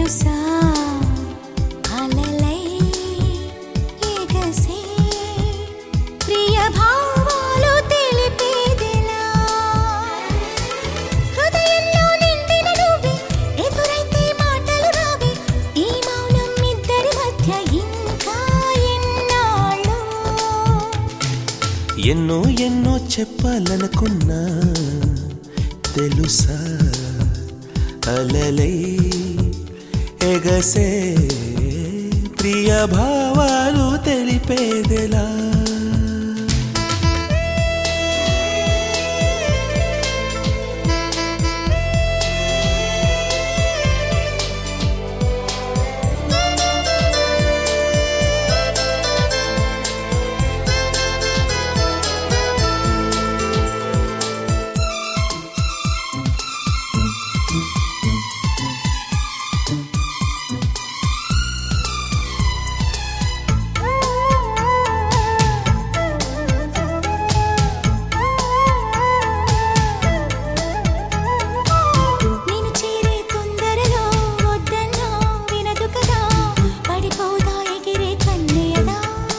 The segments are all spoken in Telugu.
తెలుసా అలలై ఎగసే ప్రియ భావాలు తెలిపేదెలా హృదయంలో నిండిన నువ్వే ఎదురైతే మాటలు రావే ఈ మౌనం ఇద్దరి మధ్య ఇంకా ఎన్నాళ్ళు ఎన్నో ఎన్నో చెప్పాలనుకున్నా తెలుసా అలలై ఎగసే ప్రియ భావాలు తెలిపేదెలా నేను చేరే తొందరలో వద్దన్నా వినదు కదా పడిపోదా ఎగిరే కన్నయ్యదా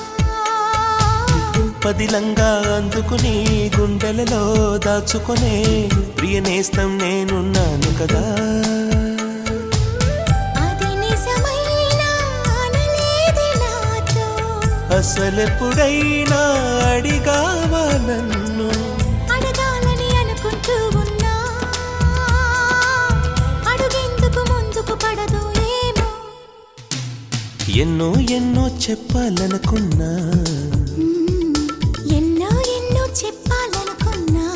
పదిలంగా అందుకుని గుండెలలో దాచుకొనే ప్రియ నేస్తం నేనున్నాను కదా అది నిజమైనా అనలేది నాతో అసలెప్పుడైనా అడిగావా నన్ను అడగాలని అనుకుంటూ ఉన్నా అడుగెందుకు ముందుకు పడదు ఏమో ఎన్నో ఎన్నో చెప్పాలనుకున్నా మ్మ్. ఎన్నో ఎన్నో చెప్పాలనుకున్నా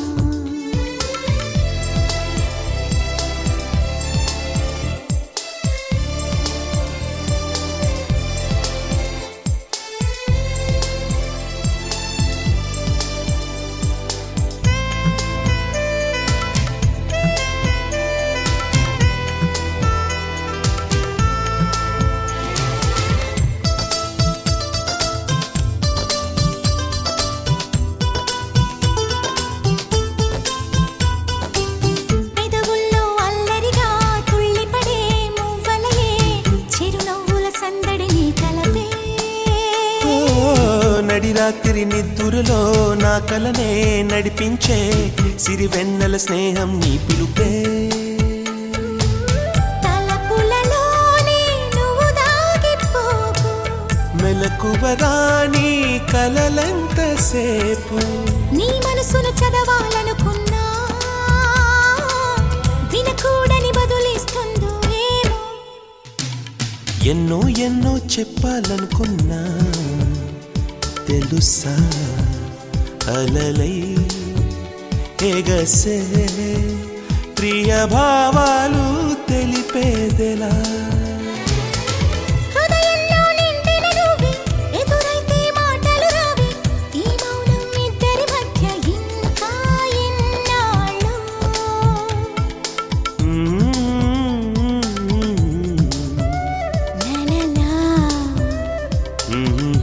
పెదవుల్లో అల్లరిగా తుళ్ళిపడే మువ్వలయే చిరునవ్వుల సందడిని కలపే ఓ, నడిరాత్రి నిద్దురులో నా కలనే నడిపించే సిరివెన్నెల స్నేహం నీ పిలుపే తలపులలోనే నువ్వు దాగిపోకు మెలకువరాని కలలెంతసేపు నీ మనసును చదవాలనుకున్నా వినకూడని బదులిస్తుందో ఏమో ఎన్నో ఎన్నో చెప్పాలనుకున్నా తెలుసా అలలై ఎగసే ప్రియ భావాలు తెలిపేదెలా హృదయంలో నిండిన నువ్వే ఎదురైతే మాటలు రావే ఈ మౌనం ఇద్దరి మధ్య ఇంకా ఎన్నాళ్ళు మ్మ్. లలలా మ్మ్.